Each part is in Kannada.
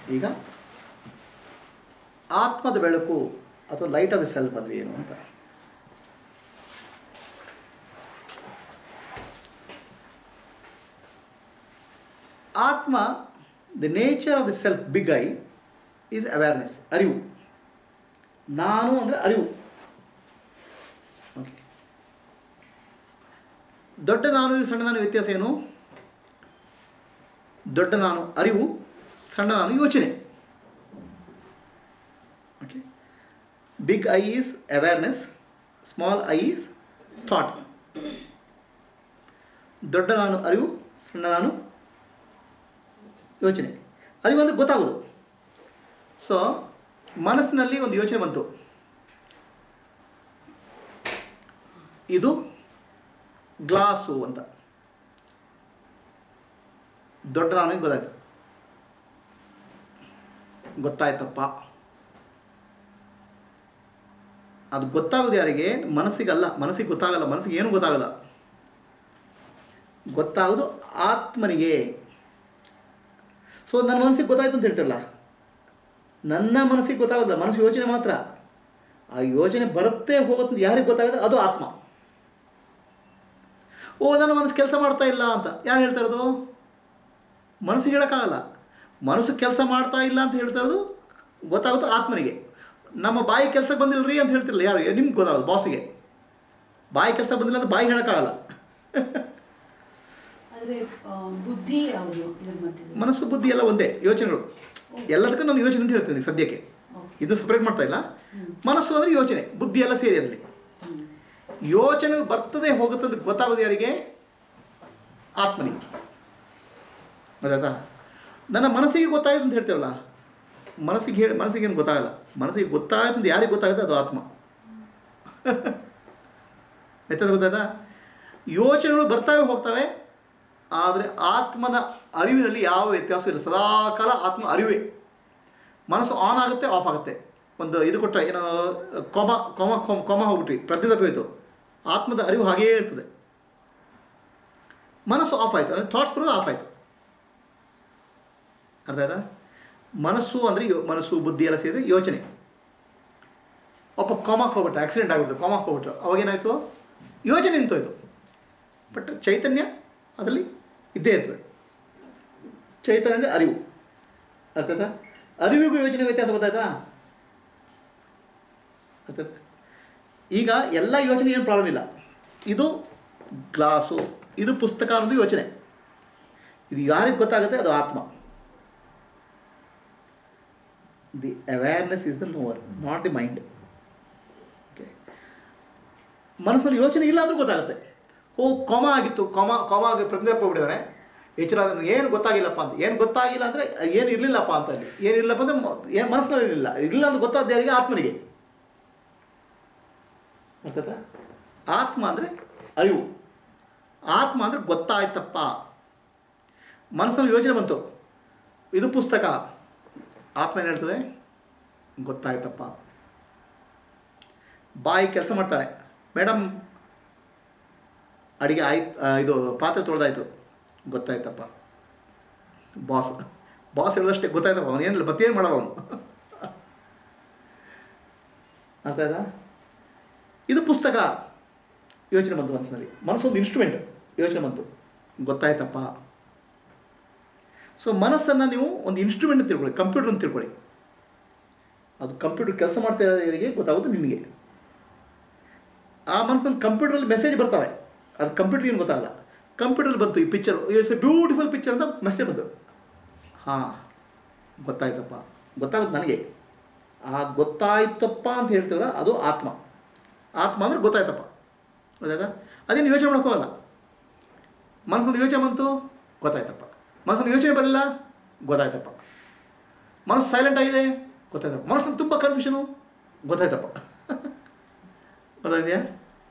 ಈಗ ಆತ್ಮದ ಬೆಳಕು ಅಥವಾ ಲೈಟ್ ಆಫ್ ದ ಸೆಲ್ಫ್ ಅಂದರೆ ಏನು ಅಂತ ಆತ್ಮ the nature of the self big I is awareness ಅರಿವು ನಾನು ಅಂದರೆ ಅರಿವು ಓಕೆ ದೊಡ್ಡ ನಾನು ಸಣ್ಣ ನಾನು ವ್ಯತ್ಯಾಸ ಏನು ದೊಡ್ಡ ನಾನು ಅರಿವು ಸಣ್ಣ ನಾನು ಯೋಚನೆ okay big I is awareness small I is thought ದೊಡ್ಡ ನಾನು ಅರಿವು ಸಣ್ಣ ನಾನು ಯೋಚನೆ ಅರಿವು ಅಂದರೆ ಗೊತ್ತಾಗೋದು ಸೊ ಮನಸ್ಸಿನಲ್ಲಿ ಒಂದು ಯೋಚನೆ ಬಂತು ಇದು ಗ್ಲಾಸು ಅಂತ ದೊಡ್ಡ ನನಗೆ ಗೊತ್ತಾಯ್ತು ಗೊತ್ತಾಯ್ತಪ್ಪ ಅದು ಗೊತ್ತಾಗೋದು ಯಾರಿಗೆ ಮನಸ್ಸಿಗಲ್ಲ ಮನಸ್ಸಿಗೆ ಗೊತ್ತಾಗಲ್ಲ ಮನಸ್ಸಿಗೆ ಏನು ಗೊತ್ತಾಗಲ್ಲ ಗೊತ್ತಾಗೋದು ಆತ್ಮನಿಗೆ ಸೊ ನನ್ನ ಮನಸ್ಸಿಗೆ ಗೊತ್ತಾಯ್ತು ಅಂತ ಹೇಳ್ತಿರಲ್ಲ ನನ್ನ ಮನಸ್ಸಿಗೆ ಗೊತ್ತಾಗೋದಿಲ್ಲ ಮನಸ್ಸು ಯೋಚನೆ ಮಾತ್ರ ಆ ಯೋಚನೆ ಬರುತ್ತೆ ಹೋಗುತ್ತೆ ಯಾರಿಗೆ ಗೊತ್ತಾಗುತ್ತೆ ಅದು ಆತ್ಮ ಓ ನನ್ನ ಮನಸ್ಸು ಕೆಲಸ ಮಾಡ್ತಾ ಇಲ್ಲ ಅಂತ ಯಾರು ಹೇಳ್ತಾ ಇರೋದು ಮನಸ್ಸಿಗೆ ಹೇಳೋಕ್ಕಾಗಲ್ಲ ಮನಸ್ಸು ಕೆಲಸ ಮಾಡ್ತಾ ಇಲ್ಲ ಅಂತ ಹೇಳ್ತಾ ಇರೋದು ಗೊತ್ತಾಗುತ್ತೆ ಆತ್ಮನಿಗೆ ನಮ್ಮ ಬಾಯಿ ಕೆಲಸಕ್ಕೆ ಬಂದಿಲ್ಲ ರೀ ಅಂತ ಹೇಳ್ತಿರಲ್ಲ ಯಾರು ನಿಮ್ಗೆ ಗೊತ್ತಾಗೋದು ಬಾಸಿಗೆ ಬಾಯಿ ಕೆಲಸ ಬಂದಿಲ್ಲ ಅಂತ ಬಾಯಿ ಹೇಳೋಕ್ಕಾಗಲ್ಲ ಆದ್ರೆ ಆ, ಬುದ್ಧಿ ಯಾವುದು ಇದ್ರ ಮಧ್ಯದಲ್ಲಿ ಮನಸ್ಸು ಬುದ್ಧಿ ಎಲ್ಲ ಒಂದೇ ಯೋಚನೆಗಳು ಎಲ್ಲದಕ್ಕೂ ನಾನು ಯೋಚನೆ ಅಂತ ಹೇಳ್ತೀನಿ ಸದ್ಯಕ್ಕೆ ಇದು ಸಪ್ರೇಟ್ ಮಾಡ್ತಾ ಇಲ್ಲ ಮನಸ್ಸು ಅಂದರೆ ಯೋಚನೆ ಬುದ್ಧಿ ಎಲ್ಲ ಸೇರಿ ಅದರಲ್ಲಿ ಯೋಚನೆ ಬರ್ತದೆ ಹೋಗುತ್ತೆ ಅಂತ ಗೊತ್ತಾಗೋದು ಯಾರಿಗೆ ಆತ್ಮನಿಗೆ ಗೊತ್ತಾಯ್ತಾ ನನ್ನ ಮನಸ್ಸಿಗೆ ಗೊತ್ತಾಯ್ತು ಅಂತ ಹೇಳ್ತೇವಲ್ಲ ಮನಸ್ಸಿಗೆ ಹೇಳಿ ಮನಸ್ಸಿಗೆ ಏನು ಗೊತ್ತಾಗಲ್ಲ ಮನಸ್ಸಿಗೆ ಗೊತ್ತಾಯ್ತು ಅಂತ ಯಾರಿಗೆ ಗೊತ್ತಾಗುತ್ತೆ ಅದು ಆತ್ಮ ವ್ಯತ್ಯಾಸ ಗೊತ್ತಾಯ್ತಾ ಯೋಚನೆಗಳು ಬರ್ತಾವೆ ಹೋಗ್ತವೆ ಆದರೆ ಆತ್ಮನ ಅರಿವಿನಲ್ಲಿ ಯಾವ ವ್ಯತ್ಯಾಸವೂ ಇಲ್ಲ ಸದಾಕಾಲ ಆತ್ಮ ಅರಿವೇ ಮನಸ್ಸು ಆನ್ ಆಗುತ್ತೆ ಆಫ್ ಆಗುತ್ತೆ ಒಂದು ಇದು ಕೊಟ್ಟರೆ ಏನೋ ಕೊಮ ಕೊಮ ಕೊಮ ಕೊಮ ಹೋಗ್ಬಿಟ್ರಿ ಪ್ರಜ್ಞೆ ತಪ್ಪೋಯ್ತು ಆತ್ಮದ ಅರಿವು ಹಾಗೇ ಇರ್ತದೆ ಮನಸ್ಸು ಆಫ್ ಆಯಿತು ಅಂದರೆ ಥಾಟ್ಸ್ ಬರೋದು ಆಫ್ ಆಯಿತು ಅರ್ಥ ಆಯ್ತಾ ಮನಸ್ಸು ಅಂದರೆ ಯೋ ಮನಸ್ಸು ಬುದ್ಧಿ ಎಲ್ಲ ಸೇರಿ ಯೋಚನೆ ಒಬ್ಬ ಕೊಮಕ್ಕೆ ಹೋಗ್ಬಿಟ್ಟ ಆಕ್ಸಿಡೆಂಟ್ ಆಗಿಬಿಟ್ಟು ಕೊಮಕ್ಕೆ ಹೋಗ್ಬಿಟ್ರು ಅವಾಗೇನಾಯಿತು ಯೋಚನೆ ನಿಂತೋಯ್ತು ಬಟ್ ಚೈತನ್ಯ ಅದರಲ್ಲಿ ಇದ್ದೇ ಇರ್ತದೆ ಚೈತನ್ಯ ಅಂದರೆ ಅರಿವು ಅರ್ಥ ಆಯ್ತಾ ಅರಿವಿಗೂ ಯೋಚನೆ ವ್ಯತ್ಯಾಸ ಗೊತ್ತಾಯ್ತಾ ಅರ್ಥ ಆಯ್ತಾ? ಈಗ ಎಲ್ಲ ಯೋಚನೆ ಏನು ಪ್ರಾಬ್ಲಮ್ ಇಲ್ಲ ಇದು ಗ್ಲಾಸು ಇದು ಪುಸ್ತಕ ಅನ್ನೋದು ಯೋಚನೆ ಇದು ಯಾರಿಗೆ ಗೊತ್ತಾಗುತ್ತೆ ಅದು ಆತ್ಮ the awareness is the knower not the mind okay ಮನಸ್ಸಿನಲ್ಲಿ ಯೋಚನೆ ಇಲ್ಲ ಅಂದ್ರೂ ಗೊತ್ತಾಗುತ್ತೆ ಓ ಕೊಮ ಆಗಿತ್ತು ಕೊಮ ಕೊಮ ಆಗಿ ಪ್ರಜ್ಞೆ ಹೋಗ್ಬಿಟ್ಟಿದ್ದಾರೆ ಎಚ್ಚರ ಅದನ್ನು ಏನು ಗೊತ್ತಾಗಿಲ್ಲಪ್ಪ ಅಂತ ಏನು ಗೊತ್ತಾಗಿಲ್ಲ ಅಂದರೆ ಏನು ಇರಲಿಲ್ಲಪ್ಪ ಅಂತ ಅಲ್ಲಿ ಏನಿಲ್ಲಪ್ಪ ಅಂದರೆ ಏನು ಮನಸ್ಸಿನಲ್ಲಿ ಇರಲಿಲ್ಲ ಇರಲಿಲ್ಲ ಅಂತ ಗೊತ್ತಾದ ಯಾರಿಗೆ ಆತ್ಮನಿಗೆ ಅರ್ಥಾಯ್ತಾ ಆತ್ಮ ಅಂದರೆ ಅರಿವು ಆತ್ಮ ಅಂದರೆ ಗೊತ್ತಾಯ್ತಪ್ಪ ಮನಸ್ಸಿನಲ್ಲಿ ಯೋಚನೆ ಬಂತು ಇದು ಪುಸ್ತಕ ಆತ್ಮ ಏನು ಹೇಳ್ತದೆ ಗೊತ್ತಾಯ್ತಪ್ಪ ಬಾಯಿ ಕೆಲಸ ಮಾಡ್ತಾಳೆ ಮೇಡಮ್ ಅಡಿಗೆ ಆಯ್ತು ಇದು ಪಾತ್ರೆ ತೊಳೆದಾಯ್ತು ಗೊತ್ತಾಯ್ತಪ್ಪ ಬಾಸ್ ಬಾಸ್ ಹೇಳಿದಷ್ಟೇ ಗೊತ್ತಾಯ್ತಪ್ಪ ಅವನು ಏನಿಲ್ಲ ಮತ್ತೇನು ಮಾಡಲ್ಲ ಅವನು ಅರ್ಥ ಆಯ್ತಾ ಇದು ಪುಸ್ತಕ ಯೋಚನೆ ಬಂತು ಮನಸ್ಸಿನಲ್ಲಿ ಮನಸ್ಸೊಂದು ಇನ್ಸ್ಟ್ರೂಮೆಂಟ್ ಯೋಚನೆ ಬಂತು ಗೊತ್ತಾಯ್ತಪ್ಪ ಸೊ ಮನಸ್ಸನ್ನು ನೀವು ಒಂದು ಇನ್ಸ್ಟ್ರೂಮೆಂಟ್ ಅಂತ ತಿಳ್ಕೊಳ್ಳಿ ಕಂಪ್ಯೂಟರ್ ಅಂತ ತಿಳ್ಕೊಳ್ಳಿ ಅದು ಕಂಪ್ಯೂಟರ್ ಕೆಲಸ ಮಾಡ್ತಾ ಇರೋರಿಗೆ ಗೊತ್ತಾಗೋದು ನಿಮಗೆ ಆ ಮನಸ್ಸಿನಲ್ಲಿ ಕಂಪ್ಯೂಟ್ರಲ್ಲಿ ಮೆಸೇಜ್ ಬರ್ತವೆ ಅದು ಕಂಪ್ಯೂಟರ್ ಏನು ಗೊತ್ತಾಗಲ್ಲ ಕಂಪ್ಯೂಟರ್ ಬಂತು ಈ picture it's a beautiful picture ಅಂತ ಮೆಸೇಜ್ ಬಂತು ಹಾಂ ಗೊತ್ತಾಯ್ತಪ್ಪ ಗೊತ್ತಾಗುತ್ತೆ ನನಗೆ ಆ ಗೊತ್ತಾಯ್ತಪ್ಪ ಅಂತ ಹೇಳ್ತೀವಲ್ಲ ಅದು ಆತ್ಮ ಆತ್ಮ ಅಂದರೆ ಗೊತ್ತಾಯ್ತಪ್ಪ ಗೊತ್ತಾಯ್ತಾ ಅದೇನು ಯೋಚನೆ ಮಾಡೋಕ್ಕೋಗಲ್ಲ ಮನಸ್ಸಿನಲ್ಲಿ ಯೋಚನೆ ಬಂತು ಗೊತ್ತಾಯ್ತಪ್ಪ ಮನಸ್ಸಿನಲ್ಲಿ ಯೋಚನೆ ಬರಲಿಲ್ಲ ಗೊತ್ತಾಯ್ತಪ್ಪ ಮನಸ್ಸು ಸೈಲೆಂಟ್ ಆಗಿದೆ ಗೊತ್ತಾಯ್ತಪ್ಪ ಮನಸ್ಸಿನಲ್ಲಿ ತುಂಬ ಕನ್ಫ್ಯೂಷನು ಗೊತ್ತಾಯ್ತಪ್ಪ ಗೊತ್ತಾಯ್ತಾ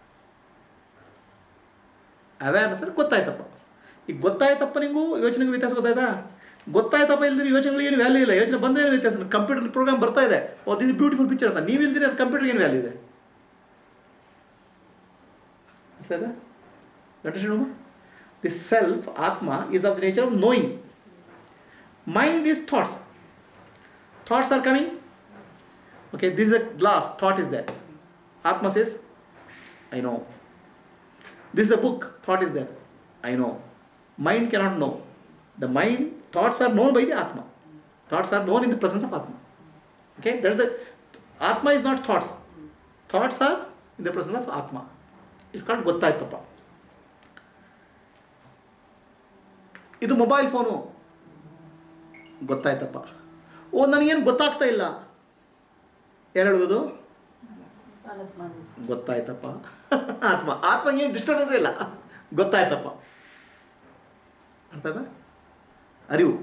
ಅವೇರ್ನೆಸ್ ಅಂದರೆ ಗೊತ್ತಾಯ್ತಪ್ಪ ಈಗ ಗೊತ್ತಾಯ್ತಪ್ಪ ನಿಮಗೂ ಯೋಚನೆಗೂ ವ್ಯತ್ಯಾಸ ಗೊತ್ತಾಯ್ತಾ ಗೊತ್ತಾಯ್ತಪ್ಪ ಇಲ್ಲದ್ರೆ ಯೋಚನೆಗಳಿಗೆ ಏನು ವ್ಯಾಲ್ಯೂ ಇಲ್ಲ ಯೋಚನೆ ಬಂದರೆ ಏನು ವ್ಯತ್ಯಾಸ ಕಂಪ್ಯೂಟರ್ ಪ್ರೋಗ್ರಾಮ್ ಬರ್ತಾ ಇದೆ ಓ ದಿಸ್ ಬ್ಯೂಟಿಫುಲ್ ಪಿಕ್ಚರ್ ಅಂತ ನೀವು ಇಲ್ದಿರ ಕಂಪ್ಯೂಟರ್ಗೆ ಏನು ವ್ಯಾಲ್ಯೂ ಇದೆ ಸದಾ ಅಂಡರ್ಸ್ಟ್ಯಾಂಡ್ ದಿ ಸೆಲ್ಫ್ ಆತ್ಮ is of the nature of knowing mind is thoughts thoughts are coming okay this is a glass thought is that ಆತ್ಮ says I know this is a book thought is that I know mind cannot know the mind thoughts are known by the ಆತ್ಮ thoughts are known in the presence of ಆತ್ಮ ಓಕೆ ದಟ್ಸ್ ದ ಆತ್ಮ is not thoughts thoughts are in the presence of ಆತ್ಮ ಇಟ್ಸ್ ಕಾಲ್ಡ್ ಗೊತ್ತಾಯ್ತಪ್ಪ ಇದು ಮೊಬೈಲ್ ಫೋನು ಗೊತ್ತಾಯ್ತಪ್ಪ ಓ ನನಗೇನು ಗೊತ್ತಾಗ್ತಾ ಇಲ್ಲ ಯಾರು ಹೇಳೋದು ಗೊತ್ತಾಯ್ತಪ್ಪ ಆತ್ಮ ಆತ್ಮ ಏನು ಡಿಸ್ಟರ್ಬೆನ್ಸ್ ಇಲ್ಲ ಗೊತ್ತಾಯ್ತಪ್ಪ ಅರ್ಥ ಆಯ್ತಾ ಅರಿವು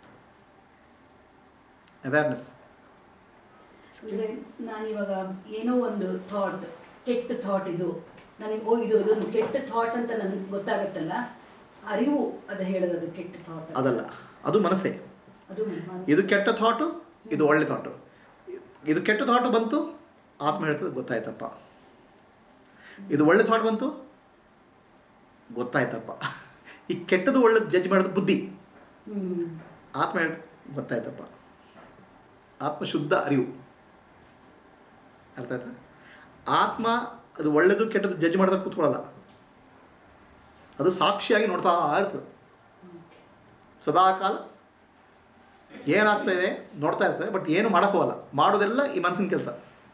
ಅವೇರ್ನೆಸ್ ಅಂದ್ರೆ ನಾನಿವಾಗ ಏನೋ ಒಂದು ಥಾಟ್ ಕೆಟ್ಟ ಥಾಟ್ ಇದು ನನಗೆ ಓ ಇದು ಇದೊಂದು ಕೆಟ್ಟ ಥಾಟ್ ಅಂತ ನನಗೆ ಗೊತ್ತಾಗತ್ತಲ್ಲ ಅರಿವು ಅದು ಹೇಳೋದು ಅದು ಕೆಟ್ಟ ಥಾಟ್ ಅದಲ್ಲ ಅದು ಮನಸ್ಸೇ ಅದು ಮನಸ್ಸು. ಇದು ಕೆಟ್ಟ ಥಾಟು ಇದು ಒಳ್ಳೆ ಥಾಟು ಇದು ಕೆಟ್ಟ ಥಾಟು ಬಂತು ಆತ್ಮ ಹೇಳ್ತದೆ ಗೊತ್ತಾಯ್ತಪ್ಪ ಇದು ಒಳ್ಳೆ ಥಾಟ್ ಬಂತು ಗೊತ್ತಾಯ್ತಪ್ಪ ಈ ಕೆಟ್ಟದು ಒಳ್ಳೇದು ಜಡ್ಜ್ ಮಾಡೋದು ಬುದ್ಧಿ ಹ್ಮ್ ಆತ್ಮ ಹೇಳ್ತದೆ ಗೊತ್ತಾಯ್ತಪ್ಪ ಆತ್ಮ ಶುದ್ಧ ಅರಿವು ಅರ್ಥ ಆಯ್ತಾ ಆತ್ಮ ಅದು ಒಳ್ಳೆಯದು ಕೆಟ್ಟದ್ದು ಜಡ್ಜ್ ಮಾಡೋದಕ್ಕೆ ಕೂತ್ಕೊಳ್ಳಲ್ಲ ಅದು ಸಾಕ್ಷಿಯಾಗಿ ನೋಡ್ತಾ ಇರ್ತದೆ ಸದಾ ಕಾಲ ಏನಾಗ್ತಾ ಇದೆ ನೋಡ್ತಾ ಇರ್ತದೆ ಬಟ್ ಏನು ಮಾಡೋಕ್ಕೆ ಹೋಗಲ್ಲ ಮಾಡೋದೆಲ್ಲ ಈ ಮನಸ್ಸಿನ ಕೆಲಸ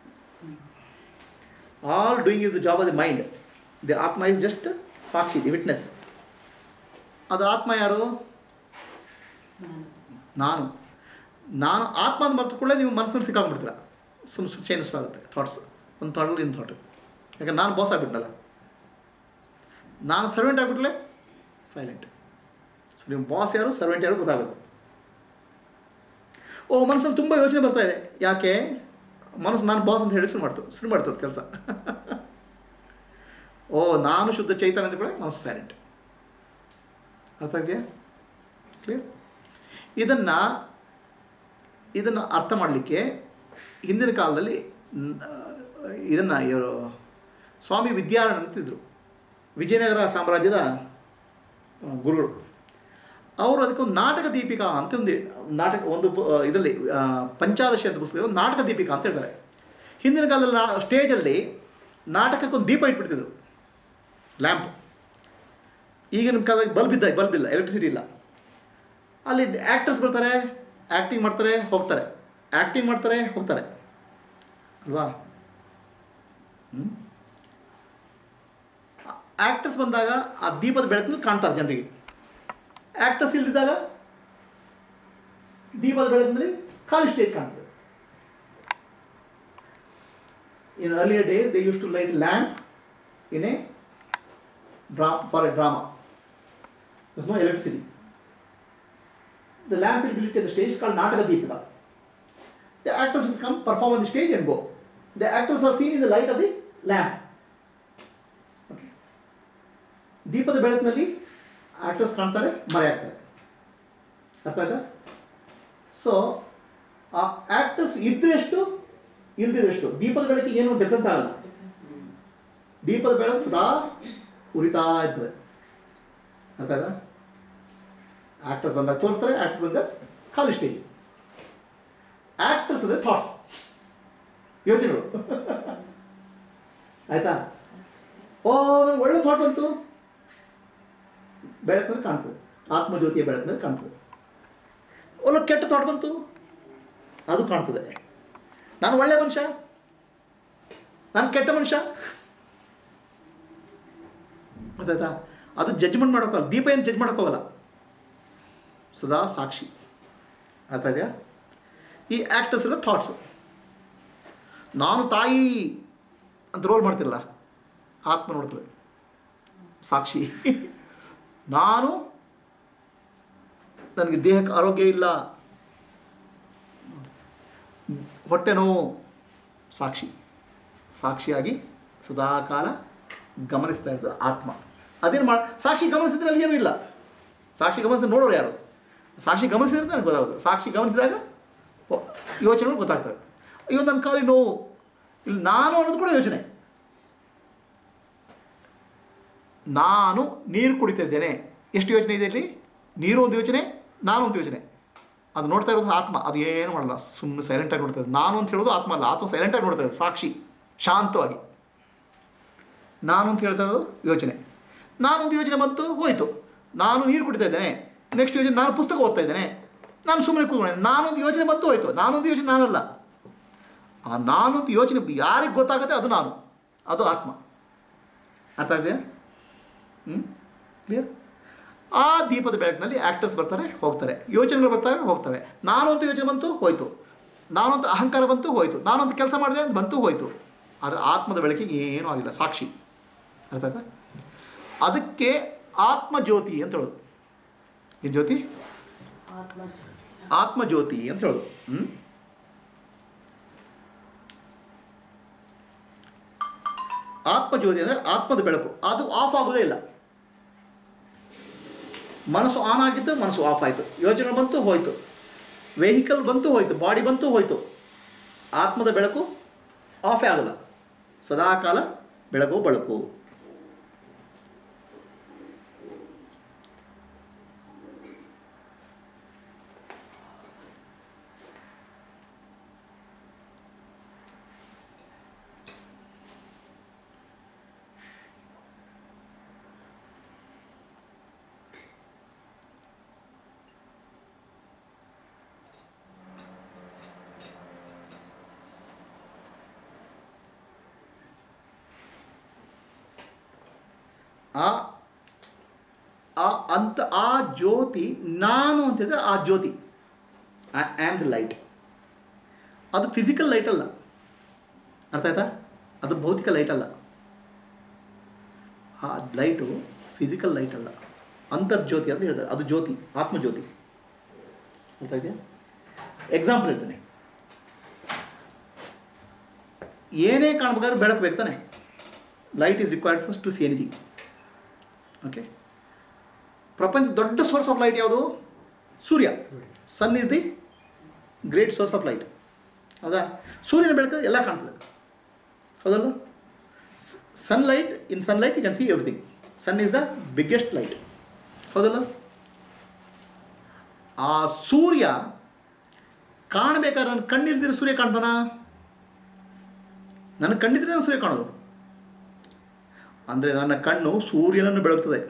all doing is the job of the mind the ಆತ್ಮ ಇಸ್ ಜಸ್ಟ್ ಸಾಕ್ಷಿ ದಿ ವಿಟ್ನೆಸ್ ಅದು ಆತ್ಮ ಯಾರು ನಾನು. ನಾನು ನಾನು ಆತ್ಮ ಅಂತ ಮರೆತುಕೊಳ್ಳೆ ನೀವು ಮನಸ್ಸಲ್ಲಿ ಸಿಕ್ಕಾಕೊಂಡ್ಬಿಡ್ತೀರ ಸುಮ್ಮನೆ ಸುಮ್ಮನೆ ಚೇಂಜ್ ಆಗುತ್ತೆ ಥಾಟ್ಸ್ ಒಂದು ಥಾಟಲ್ಲಿ ಇನ್ನು ಥಾಟ್ ಯಾಕಂದ್ರೆ ನಾನು ಬಾಸ್ ಆಗಿಬಿಟ್ನಲ್ಲ ನಾನು ಸರ್ವೆಂಟ್ ಆಗಿಬಿಟ್ಲೆ ಸೈಲೆಂಟ್ ಸೊ ನೀವು ಬಾಸ್ ಯಾರು ಸರ್ವೆಂಟ್ ಯಾರು ಗೊತ್ತಾಗಬೇಕು ಓ ಮನಸ್ಸಲ್ಲಿ ತುಂಬ ಯೋಚನೆ ಬರ್ತಾ ಇದೆ ಯಾಕೆ ಮನಸ್ಸು ನಾನು ಬಾಸ್ ಅಂತ ಹೇಳಿ ಶುರು ಮಾಡ್ತು ಶುರು ಮಾಡ್ತದೆ ಕೆಲಸ ಓ ನಾನು ಶುದ್ಧ ಚೈತನ್ಯ ಅಂತ ಕೂಡ ಮನಸ್ಸು ಸೈಲೆಂಟ್ ಅರ್ಥ ಇದೆಯಾ ಕ್ಲಿಯರ್ ಇದನ್ನು ಇದನ್ನು ಅರ್ಥ ಮಾಡಲಿಕ್ಕೆ ಹಿಂದಿನ ಕಾಲದಲ್ಲಿ ಇದನ್ನು ಇವರು ಸ್ವಾಮಿ ವಿದ್ಯಾರಣ್ಯ ಅಂತಿದ್ರು ವಿಜಯನಗರ ಸಾಮ್ರಾಜ್ಯದ ಆ, ಗುರುಗಳು ಅವರು ಅದಕ್ಕೊಂದು ನಾಟಕ ದೀಪಿಕಾ ಅಂತ ಒಂದು ನಾಟಕ ಒಂದು ಇದರಲ್ಲಿ ಪಂಚಾದಶಿ ಅಂತ ಪುಸ್ತಕ ಒಂದು ನಾಟಕ ದೀಪಿಕಾ ಅಂತ ಹೇಳ್ತಾರೆ ಹಿಂದಿನ ಕಾಲದಲ್ಲಿ ನಾ ಸ್ಟೇಜಲ್ಲಿ ನಾಟಕಕ್ಕೊಂದು ದೀಪ ಇಟ್ಬಿಡ್ತಿದ್ರು ಲ್ಯಾಂಪ್ ಈಗಿನ ಕಾಲದಲ್ಲಿ ಬಲ್ಬ್ ಇದ್ದಾಗ ಬಲ್ಬ್ ಇಲ್ಲ ಎಲೆಕ್ಟ್ರಿಸಿಟಿ ಇಲ್ಲ ಅಲ್ಲಿ ಆ್ಯಕ್ಟರ್ಸ್ ಬರ್ತಾರೆ ಆ್ಯಕ್ಟಿಂಗ್ ಮಾಡ್ತಾರೆ ಹೋಗ್ತಾರೆ ಆ್ಯಕ್ಟಿಂಗ್ ಮಾಡ್ತಾರೆ ಹೋಗ್ತಾರೆ ಅಲ್ವಾ ಆ್ಯಕ್ಟರ್ಸ್ ಬಂದಾಗ ಆ ದೀಪದ ಬೆಳಕಲ್ಲಿ ಕಾಣ್ತಾರೆ ಜನರಿಗೆ ಆ್ಯಕ್ಟರ್ಸ್ ಇಲ್ದಿದ್ದಾಗ ದೀಪದ ಬೆಳಕಿನಲ್ಲಿ ಖಾಲಿ ಸ್ಟೇಜ್ ಕಾಣ್ತದೆ in earlier days they used to light lamp in a draw for a drama There's no electricity. The lamp will be lit on the stage called Nataka Deepika. The actors will come, perform on the stage and go. The actors are seen in the light of the lamp. Okay. ದೀಪದ ಬೆಳಕಿನಲ್ಲಿ ಆಕ್ಟರ್ಸ್ ಕಾಣ್ತಾರೆ ಮರೆ ಆಗ್ತಾರೆ ಅರ್ಥ ಆಯ್ತಾ ಸೊ ಆ ಆಕ್ಟರ್ಸ್ ಇದ್ದರೆಷ್ಟು ಇಲ್ದಿದಷ್ಟು ದೀಪದ ಬೆಳಕಿಗೆ ಏನು ಡಿಫ್ರೆನ್ಸ್ ಆಗಲ್ಲ ದೀಪದ ಬೆಳಕು ಸದಾ ಉರಿತಾ ಇರ್ತದೆ ಅರ್ಥ ಆಯ್ತಾ ಆಕ್ಟರ್ಸ್ ಬಂದಾಗ ತೋರಿಸ್ತಾರೆ ಆಕ್ಟರ್ಸ್ ಬಂದಾಗ ಖಾಲಿ ಸ್ಟೇಜ್ ಆಕ್ಟರ್ಸ್ ಅಂದರೆ ಥಾಟ್ಸ್ ಯೋಚನೆಗಳು ಆಯ್ತಾ ಓ ಒಳ್ಳೆ ಥಾಟ್ ಬಂತು ಬೆಳಕಿನಲ್ಲಿ ಕಾಣ್ತದೆ ಆತ್ಮಜ್ಯೋತಿಯ ಬೆಳಕಿನಲ್ಲಿ ಕಾಣ್ತದೆ ಒಳ್ಳೆ ಕೆಟ್ಟ ಥಾಟ್ ಬಂತು ಅದು ಕಾಣ್ತದೆ ನಾನು ಒಳ್ಳೆ ಮನುಷ್ಯ ನಾನು ಕೆಟ್ಟ ಮನುಷ್ಯ ಗೊತ್ತಾಯ್ತಾ ಅದು ಜಡ್ಜ್ಮೆಂಟ್ ಮಾಡೋಕ್ಕಲ್ಲ ದೀಪ ಏನು ಜಡ್ಜ್ ಮಾಡೋಕ್ಕೋಗಲ್ಲ ಸದಾ ಸಾಕ್ಷಿ ಅರ್ಥ ಇದೆಯಾ ಈ ಆ್ಯಕ್ಟರ್ಸ್ ಎಲ್ಲ ಥಾಟ್ಸು ನಾನು ತಾಯಿ ಅಂತ ರೋಲ್ ಮಾಡ್ತಿರಲ್ಲ ಆತ್ಮ ನೋಡ್ತದೆ ಸಾಕ್ಷಿ ನಾನು ನನಗೆ ದೇಹಕ್ಕೆ ಆರೋಗ್ಯ ಇಲ್ಲ ಹೊಟ್ಟೆ ನೋವು ಸಾಕ್ಷಿ ಸಾಕ್ಷಿಯಾಗಿ ಸದಾಕಾಲ ಗಮನಿಸ್ತಾ ಇರ್ತದೆ ಆತ್ಮ ಅದೇನು ಮಾಡ ಸಾಕ್ಷಿ ಗಮನಿಸಿದ್ರೆ ಅಲ್ಲಿ ಏನೂ ಇಲ್ಲ ಸಾಕ್ಷಿ ಗಮನಿಸಿದ್ರೆ ನೋಡೋರು ಯಾರು ಸಾಕ್ಷಿ ಗಮನಿಸಿದ್ರೆ ನನಗೆ ಗೊತ್ತಾಗೋದು ಸಾಕ್ಷಿ ಗಮನಿಸಿದಾಗ ಓ, ಯೋಚನೆಗಳು ಗೊತ್ತಾಗ್ತವೆ ಅಯ್ಯೋ ನನ್ನ ಕಾಲಿ ನೋವು ಇಲ್ಲಿ ನಾನು ಅನ್ನೋದು ಕೂಡ ಯೋಚನೆ ನಾನು ನೀರು ಕುಡಿತಾ ಇದ್ದೇನೆ ಎಷ್ಟು ಯೋಚನೆ ಇದೆ ಇಲ್ಲಿ ನೀರು ಒಂದು ಯೋಚನೆ ನಾನು ಒಂದು ಯೋಚನೆ ಅದು ನೋಡ್ತಾ ಇರೋದು ಆತ್ಮ ಅದು ಏನು ಮಾಡಲ್ಲ ಸುಮ್ಮನೆ ಸೈಲೆಂಟಾಗಿ ನೋಡ್ತಾ ಇದೆ ನಾನು ಅಂತ ಹೇಳೋದು ಆತ್ಮ ಅಲ್ಲ ಆತ್ಮ ಸೈಲೆಂಟಾಗಿ ನೋಡ್ತಾ ಇದೆ ಸಾಕ್ಷಿ ಶಾಂತವಾಗಿ ನಾನು ಅಂತ ಹೇಳ್ತಾ ಇರೋದು ಯೋಚನೆ ನಾನೊಂದು ಯೋಚನೆ ಬಂತು ಹೋಯಿತು ನಾನು ನೀರು ಕುಡಿತಾ ಇದ್ದೇನೆ ನೆಕ್ಸ್ಟ್ ಯೋಚನೆ ನಾನು ಪುಸ್ತಕ ಓದ್ತಾ ಇದ್ದೇನೆ ನಾನು ಸುಮ್ಮನೆ ಕೂತ್ಕೊಂಡೆ ನಾನೊಂದು ಯೋಚನೆ ಬಂತು ಹೋಯಿತು ನಾನೊಂದು ಯೋಚನೆ ನಾನಲ್ಲ ಆ ನಾನೊಂದು ಯೋಚನೆ ಯಾರಿಗೆ ಗೊತ್ತಾಗುತ್ತೆ ಅದು ನಾನು ಅದು ಆತ್ಮ ಅರ್ಥ ಇದೆಯಾ ಹ್ಞೂ ಕ್ಲಿಯರ್ ಆ ದೀಪದ ಬೆಳಕಿನಲ್ಲಿ ಆ್ಯಕ್ಟರ್ಸ್ ಬರ್ತಾರೆ ಹೋಗ್ತಾರೆ ಯೋಚನೆಗಳು ಬರ್ತಾರೆ ಹೋಗ್ತವೆ ನಾನೊಂದು ಯೋಚನೆ ಬಂತು ಹೋಯ್ತು ನಾನೊಂದು ಅಹಂಕಾರ ಬಂತು ಹೋಯ್ತು ನಾನೊಂದು ಕೆಲಸ ಮಾಡಿದೆ ಅಂತ ಬಂತು ಹೋಯ್ತು ಆದರೆ ಆತ್ಮದ ಬೆಳಕಿಗೆ ಏನೂ ಆಗಿಲ್ಲ ಸಾಕ್ಷಿ ಅರ್ಥ ಆಯ್ತಾ ಅದಕ್ಕೆ ಆತ್ಮಜ್ಯೋತಿ ಅಂತ ಹೇಳೋದು ಏನು ಜ್ಯೋತಿ ಆತ್ಮಜ್ಯೋತಿ ಅಂತ ಹೇಳೋದು ಹ್ಞೂ ಆತ್ಮಜ್ಯೋತಿ ಅಂದರೆ ಆತ್ಮದ ಬೆಳಕು ಅದು ಆಫ್ ಆಗೋದೇ ಇಲ್ಲ ಮನಸ್ಸು ಆನ್ ಆಗಿತ್ತು ಮನಸ್ಸು ಆಫ್ ಆಯಿತು ಯೋಚನೆ ಬಂತು ಹೋಯಿತು ವೆಹಿಕಲ್ ಬಂತು ಹೋಯಿತು ಬಾಡಿ ಬಂತು ಹೋಯಿತು ಆತ್ಮದ ಬೆಳಕು ಆಫೇ ಆಗಲ್ಲ ಸದಾಕಾಲ ಬೆಳಕು ಬೆಳಕು ಆ ಆ ಅಂತ ಆ ಜ್ಯೋತಿ ನಾನು ಅಂತಿದ್ರೆ ಆ ಜ್ಯೋತಿ ಐ ಆಮ್ ದ ಲೈಟ್ ಅದು ಫಿಸಿಕಲ್ ಲೈಟ್ ಅಲ್ಲ ಅರ್ಥ ಆಯ್ತಾ ಅದು ಭೌತಿಕ ಲೈಟ್ ಅಲ್ಲ ಆ ಲೈಟು ಫಿಸಿಕಲ್ ಲೈಟ್ ಅಲ್ಲ ಅಂತರ್ಜ್ಯೋತಿ ಅಂತ ಹೇಳ್ತಾರೆ ಅದು ಜ್ಯೋತಿ ಆತ್ಮಜ್ಯೋತಿ ಅರ್ಥ ಇದೆಯಾ ಎಕ್ಸಾಂಪಲ್ ಹೇಳ್ತಾನೆ ಏನೇ ಕಾಣ್ಬೇಕಾದ್ರೆ ಬೆಳಕು ಬೇಕು ತಾನೆ light is required first to see anything okay ಪ್ರಪಂಚ ದೊಡ್ಡ ಸೋರ್ಸ್ ಆಫ್ ಲೈಟ್ ಯಾವುದು ಸೂರ್ಯ sun is the great source of light ಹೌದಾ ಸೂರ್ಯನ ಬೆಳಕು ಎಲ್ಲ ಕಾಣ್ತದೆ ಹೌದಲ್ಲ sunlight in sunlight you can see everything sun is the biggest light ಹೌದಲ್ಲ ಆ ಸೂರ್ಯ ಕಾಣಬೇಕಾದ್ರೆ ನನ್ನ ಕಣ್ಣಿಲ್ದಿರೋ ಸೂರ್ಯ ಕಾಣ್ತಾನ ನನ್ನ ಕಣ್ಣಿದ್ರೆ ನಾನು ಸೂರ್ಯ ಕಾಣೋದು ಅಂದರೆ ನನ್ನ ಕಣ್ಣು ಸೂರ್ಯನನ್ನು ಬೆಳಗ್ತದೆ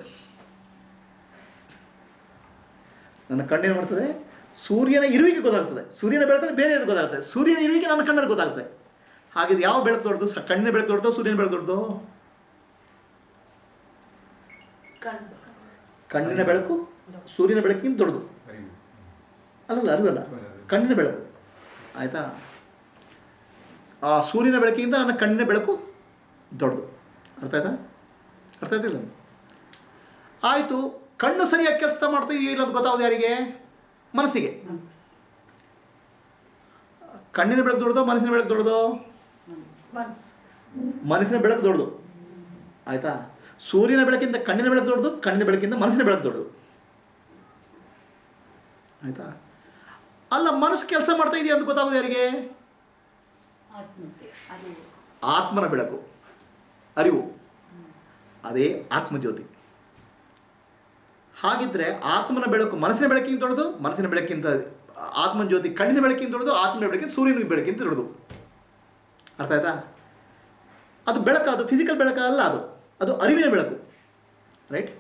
ನನ್ನ ಕಣ್ಣೇನು ಮಾಡ್ತದೆ ಸೂರ್ಯನ ಇರುವಿಕೆ ಗೊತ್ತಾಗ್ತದೆ ಸೂರ್ಯನ ಬೆಳಕಲ್ಲಿ ಬೇರೆ ಏನು ಗೊತ್ತಾಗ್ತದೆ ಸೂರ್ಯನ ಇರುವಿಕೆ ನನ್ನ ಕಣ್ಣಲ್ಲಿ ಗೊತ್ತಾಗ್ತದೆ ಹಾಗಿದ್ರೆ ಯಾವ ಬೆಳಕು ದೊಡ್ಡದು ಸ ಕಣ್ಣಿನ ಬೆಳಕು ದೊಡ್ಡದು ಸೂರ್ಯನ ಬೆಳಕು ದೊಡ್ಡದು ಕಣ್ಣಿನ ಬೆಳಕು ಸೂರ್ಯನ ಬೆಳಕಿಂತ ದೊಡ್ಡದು ಅಲ್ಲಲ್ಲ ಅರಿವಲ್ಲ ಕಣ್ಣಿನ ಬೆಳಕು ಆಯಿತಾ ಆ ಸೂರ್ಯನ ಬೆಳಕಿಗಿಂತ ನನ್ನ ಕಣ್ಣಿನ ಬೆಳಕು ದೊಡ್ಡದು ಅರ್ಥ ಆಯ್ತಾ ಅರ್ಥ ಆಯ್ತಿಲ್ಲ ಆಯಿತು ಕಣ್ಣು ಸರಿಯಾಗಿ ಕೆಲಸ ಮಾಡ್ತಾ ಇದೆಯೋ ಇಲ್ಲ ಅಂತ ಗೊತ್ತಾಗೋದು ಯಾರಿಗೆ ಮನಸ್ಸಿಗೆ ಕಣ್ಣಿನ ಬೆಳಕು ದೊಡ್ಡದೋ ಮನಸ್ಸಿನ ಬೆಳಕು ದೊಡ್ಡದೋ ಮನಸ್ಸಿನ ಬೆಳಕು ದೊಡ್ಡದು ಆಯಿತಾ ಸೂರ್ಯನ ಬೆಳಕಿಂತ ಕಣ್ಣಿನ ಬೆಳಕು ದೊಡ್ಡದು ಕಣ್ಣಿನ ಬೆಳಕಿಂತ ಮನಸ್ಸಿನ ಬೆಳಕು ದೊಡ್ಡದು ಆಯಿತಾ ಅಲ್ಲ ಮನಸ್ಸು ಕೆಲಸ ಮಾಡ್ತಾ ಇದೆಯಾ ಅಂತ ಗೊತ್ತಾಗೋದು ಯಾರಿಗೆ ಆತ್ಮಕ್ಕೆ ಅದು ಆತ್ಮನ ಬೆಳಕು ಅರಿವು ಅದೇ ಆತ್ಮಜ್ಯೋತಿ ಹಾಗಿದ್ರೆ ಆತ್ಮನ ಬೆಳಕು ಮನಸ್ಸಿನ ಬೆಳಕಿಂತ ದೊಡ್ಡದು ಮನಸ್ಸಿನ ಬೆಳಕಿಂತ ಆತ್ಮನ ಜ್ಯೋತಿ ಕಣ್ಣಿನ ಬೆಳಕಿಂತ ದೊಡ್ಡದು ಆತ್ಮನ ಬೆಳಕಿಂತ ಸೂರ್ಯನ ಬೆಳಕಿಂತ ದೊಡ್ಡದು ಅರ್ಥ ಆಯ್ತಾ ಅದು ಬೆಳಕು ಅದು ಫಿಸಿಕಲ್ ಬೆಳಕು ಅಲ್ಲ ಅದು ಅದು ಅರಿವಿನ ಬೆಳಕು ರೈಟ್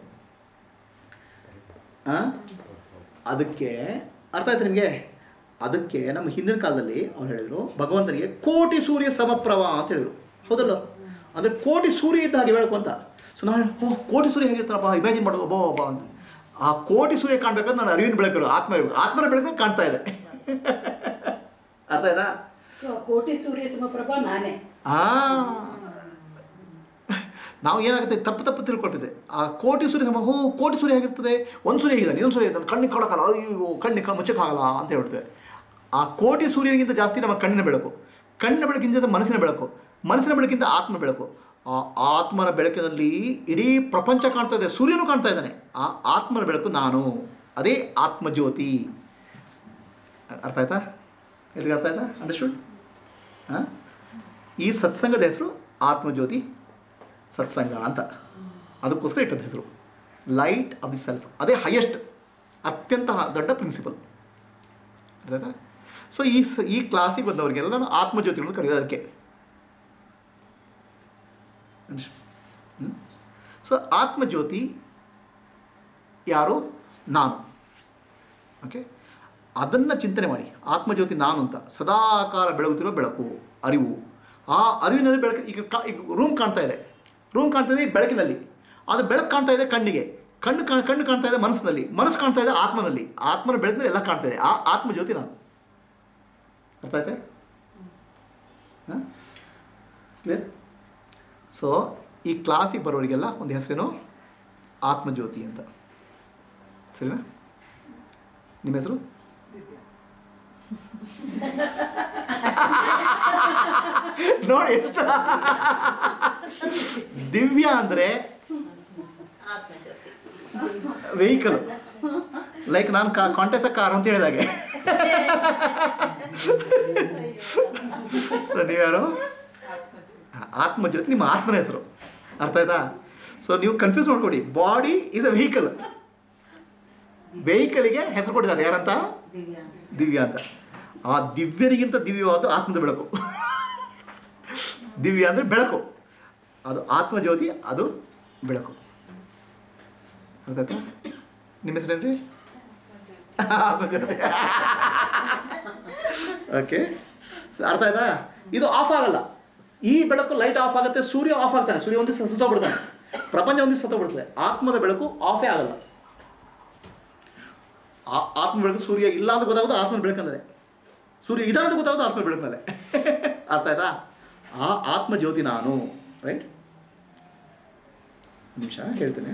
ಅದಕ್ಕೆ ಅರ್ಥ ಆಯ್ತು ನಿಮಗೆ ಅದಕ್ಕೆ ನಮ್ಮ ಹಿಂದಿನ ಕಾಲದಲ್ಲಿ ಅವ್ರು ಹೇಳಿದರು ಭಗವಂತನಿಗೆ ಕೋಟಿ ಸೂರ್ಯ ಸಮಪ್ರಭ ಅಂತ ಹೇಳಿದರು ಹೌದಲ್ಲ ಅಂದರೆ ಕೋಟಿ ಸೂರ್ಯ ಇದ್ದ ಹಾಗೆ ಬೆಳಕು ಅಂತ ಸೊ ನಾನು ಓ ಕೋಟಿ ಸೂರ್ಯ ಹೇಗಿರ್ತಾರಪ್ಪ ಇಮ್ಯಾಜಿನ್ ಮಾಡೋದು ಒಬ್ಬ ಒಬ್ಬ ಅಂತ ಆ ಕೋಟಿ ಸೂರ್ಯ ಕಾಣ್ಬೇಕಾದ್ರೆ ನಾನು ಅರಿವಿನ ಬೆಳಕು ಆತ್ಮ ಬೆಳಕು ಆತ್ಮನ ಬೆಳಕು ಕಾಣ್ತಾ ಇದೆ ಅರ್ಥ ಆಯ್ತಾ ಸೊ ಕೋಟಿ ಸೂರ್ಯ ಸಮಪ್ರಭಾ ನಾನೇ ಆ ನಾವು ಏನಾಗುತ್ತೆ ತಪ್ಪು ತಪ್ಪು ತಿಳ್ಕೊಳ್ತಿದ್ದೆ ಆ ಕೋಟಿ ಸೂರ್ಯ ಸಮ ಹೋ ಕೋಟಿ ಸೂರ್ಯ ಹೇಗಿರ್ತದೆ ಒಂದು ಸೂರ್ಯ ಹೇಗಿದೆ ಇನ್ನೊಂದು ಸೂರ್ಯ ನನ್ನ ಕಣ್ಣಿಗೆ ಕಾಣೋಕ್ಕಲ್ಲ ಅಯ್ಯೋ ಕಣ್ಣಿಗೆ ಕಣ್ಣು ಮುಚ್ಚಕ್ಕಾಗಲ್ಲ ಅಂತ ಹೇಳ್ತೇವೆ ಆ ಕೋಟಿ ಸೂರ್ಯನಿಗಿಂತ ಜಾಸ್ತಿ ನಮ್ಮ ಕಣ್ಣಿನ ಬೆಳಕು ಕಣ್ಣಿನ ಬೆಳಕಿಂತ ಮನಸ್ಸಿನ ಬೆಳಕು ಮನಸ್ಸಿನ ಬೆಳಕಿಂತ ಆತ್ಮ ಬೆಳಕು ಆ ಆತ್ಮನ ಬೆಳಕಿನಲ್ಲಿ ಇಡೀ ಪ್ರಪಂಚ ಕಾಣ್ತಾ ಇದೆ ಸೂರ್ಯನೂ ಕಾಣ್ತಾ ಇದ್ದಾನೆ ಆ ಆತ್ಮನ ಬೆಳಕು ನಾನು ಅದೇ ಆತ್ಮಜ್ಯೋತಿ ಅರ್ಥ ಆಯ್ತಾ ಎಲ್ಲಿಗೆ ಅರ್ಥ ಆಯ್ತಾ ಅಂಡರ್ಸ್ಟುಡ್ ಹಾಂ ಈ ಸತ್ಸಂಗದ ಹೆಸರು ಆತ್ಮಜ್ಯೋತಿ ಸತ್ಸಂಗ ಅಂತ ಅದಕ್ಕೋಸ್ಕರ ಇಟ್ಟದ ಹೆಸರು ಲೈಟ್ ಆಫ್ ದಿ ಸೆಲ್ಫ್ ಅದೇ ಹೈಯೆಸ್ಟ್ ಅತ್ಯಂತ ದೊಡ್ಡ ಪ್ರಿನ್ಸಿಪಲ್ ಅದಾಯ್ತಾ ಸೊ ಈ ಸ ಈ ಕ್ಲಾಸಿಗೆ ಬಂದವರಿಗೆಲ್ಲ ಆತ್ಮಜ್ಯೋತಿಗಳು ಕರೆಯೋದು ಅದಕ್ಕೆ ಸೊ ಆತ್ಮಜ್ಯೋತಿ ಯಾರು ನಾನು ಓಕೆ ಅದನ್ನು ಚಿಂತನೆ ಮಾಡಿ ಆತ್ಮಜ್ಯೋತಿ ನಾನು ಅಂತ ಸದಾಕಾಲ ಬೆಳಗುತ್ತಿರೋ ಬೆಳಕು ಅರಿವು ಆ ಅರಿವಿನಲ್ಲಿ ಬೆಳಕು ಈಗ ಕಾ ಈಗ ರೂಮ್ ಕಾಣ್ತಾ ಇದೆ ರೂಮ್ ಕಾಣ್ತಾ ಇದೆ ಈ ಬೆಳಕಿನಲ್ಲಿ ಅದು ಬೆಳಕು ಕಾಣ್ತಾ ಇದೆ ಕಣ್ಣಿಗೆ ಕಣ್ಣು ಕಾ ಕಣ್ಣು ಕಾಣ್ತಾ ಇದೆ ಮನಸ್ಸಿನಲ್ಲಿ ಮನಸ್ಸು ಕಾಣ್ತಾ ಇದೆ ಆತ್ಮನಲ್ಲಿ ಆತ್ಮನ ಬೆಳಕಿನಲ್ಲಿ ಎಲ್ಲ ಕಾಣ್ತಾ ಇದೆ ಆ ಆತ್ಮಜ್ಯೋತಿ ನಾನು ಅರ್ಥ ಆಯ್ತಾ ಹಾಂ ಕ್ಲಿಯರ್ ಸೊ ಈ ಕ್ಲಾಸಿಗೆ ಬರೋರಿಗೆಲ್ಲ ಒಂದು ಹೆಸರೇನು ಆತ್ಮಜ್ಯೋತಿ ಅಂತ ಸರಿನಾ ನಿಮ್ಮ ಹೆಸರು ನೋಡಿ ಎಷ್ಟು ದಿವ್ಯ ಅಂದರೆ ಆತ್ಮಜ್ಯೋತಿ ವೆಹಿಕಲ್ ಲೈಕ್ ನಾನು ಕಾ ಕಾಂಟೆಸ ಕಾರ್ ಅಂತ ಹೇಳಿದಾಗೆ ಸೊ ನೀವ್ಯಾರು ಆತ್ಮಜ್ಯೋತಿ ನಿಮ್ಮ ಆತ್ಮನ ಹೆಸರು ಅರ್ಥ ಆಯ್ತಾ ಸೊ ನೀವು ಕನ್ಫ್ಯೂಸ್ ಮಾಡ್ಕೊಡಿ ಬಾಡಿ ಈಸ್ ಅ ವೆಹಿಕಲ್ ವೆಹಿಕಲಿಗೆ ಹೆಸರು ಕೊಟ್ಟಿದ್ದಾರೆ ಯಾರಂತ ದಿವ್ಯ ದಿವ್ಯ ಅಂತ ಆ ದಿವ್ಯರಿಗಿಂತ ದಿವ್ಯವಾದ ಆತ್ಮದ ಬೆಳಕು ದಿವ್ಯ ಅಂದರೆ ಬೆಳಕು ಅದು ಆತ್ಮಜ್ಯೋತಿ ಅದು ಬೆಳಕು ಅರ್ಥ ಆಯ್ತಾ ನಿಮ್ಮ ಹೆಸರೇನ್ರಿ ಆತ್ಮಜ್ಯೋತಿ ಓಕೆ ಅರ್ಥ ಆಯ್ತಾ ಇದು ಆಫ್ ಆಗಲ್ಲ ಈ ಬೆಳಕು ಲೈಟ್ ಆಫ್ ಆಗುತ್ತೆ ಸೂರ್ಯ ಆಫ್ ಆಗ್ತಾನೆ ಸೂರ್ಯ ಒಂದಿವ್ಸ ಸತ್ತೋಗ್ಬಿಡ್ತಾನೆ ಪ್ರಪಂಚ ಒಂದಿವ್ಸ ಸತ್ತೋಗ್ಬಿಡ್ತದೆ ಆತ್ಮದ ಬೆಳಕು ಆಫೇ ಆಗಲ್ಲ ಆ ಆತ್ಮ ಬೆಳಕು ಸೂರ್ಯ ಇಲ್ಲ ಅಂತ ಗೊತ್ತಾಗೋದು ಆತ್ಮನ ಬೆಳಕಲ್ಲದೆ ಸೂರ್ಯ ಇದಾನ ಅಂತ ಗೊತ್ತಾಗೋದು ಆತ್ಮ ಬೆಳಕಲ್ಲದೆ ಅರ್ಥ ಆಯ್ತಾ ಆ ಆತ್ಮ ಜ್ಯೋತಿ ನಾನು ರೈಟ್ ನಿಮಿಷ ಹೇಳ್ತೇನೆ